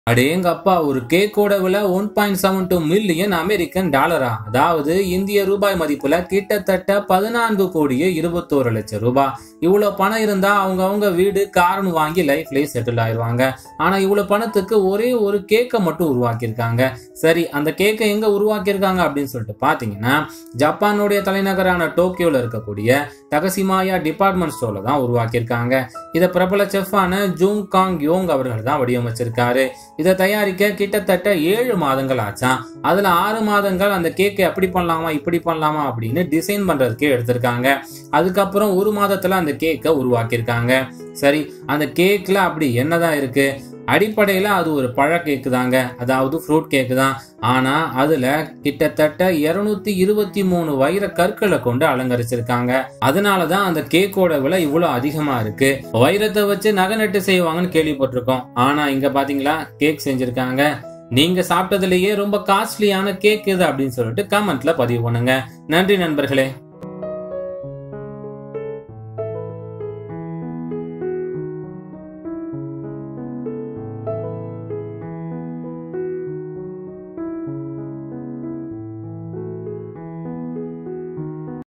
அடேங்கப்பா ஒரு கேக்கோட விலை one point seven two million American டாலரா அதாவது இந்திய ரூபாய் மதிப்புல கிட்டத்தட்ட பதினான்கு கோடியே இருபத்தோரு லட்சம் ரூபாய் இவ்வளவு பணம் இருந்தா அவங்க அவங்க வீடு கார்னு வாங்கி லைஃப்லயே செட்டில் ஆயிருவாங்க ஆனா இவ்வளவு பணத்துக்கு ஒரே ஒரு கேக்கை மட்டும் உருவாக்கியிருக்காங்க சரி அந்த கேக்கை எங்க உருவாக்கியிருக்காங்க அப்படின்னு சொல்லிட்டு பாத்தீங்கன்னா ஜப்பானுடைய தலைநகரான டோக்கியோல இருக்கக்கூடிய தகசிமாயா டிபார்ட்மெண்ட் ஸ்டோர்ல தான் உருவாக்கியிருக்காங்க இதை பிரபல செஃப்பான ஜூங் காங் யோங் அவர்கள் தான் வடிவமைச்சிருக்காரு இதை தயாரிக்க கிட்டத்தட்ட ஏழு மாதங்கள் ஆச்சாம் அதுல ஆறு மாதங்கள் அந்த கேக்கை அப்படி பண்ணலாமா இப்படி பண்ணலாமா அப்படின்னு டிசைன் பண்றதுக்கே எடுத்திருக்காங்க அதுக்கப்புறம் ஒரு மாதத்துல அந்த கேக்கை உருவாக்கியிருக்காங்க சரி அந்த கேக்ல அப்படி என்னதான் இருக்கு அடிப்படையில அது ஒரு பழ கேக்கு தாங்க அதாவது ஃப்ரூட் கேக்கு தான் ஆனா அதுல கிட்டத்தட்ட இருநூத்தி இருபத்தி மூணு வைர கற்களை கொண்டு அலங்கரிச்சிருக்காங்க அதனாலதான் அந்த கேக்கோட விலை இவ்வளவு அதிகமா இருக்கு வைரத்தை வச்சு நகை நட்டு செய்வாங்கன்னு கேள்விப்பட்டிருக்கோம் ஆனா இங்க பாத்தீங்களா கேக் செஞ்சிருக்காங்க நீங்க சாப்பிட்டதுலயே ரொம்ப காஸ்ட்லியான கேக் இது அப்படின்னு சொல்லிட்டு கமெண்ட்ல பதிவு பண்ணுங்க நன்றி நண்பர்களே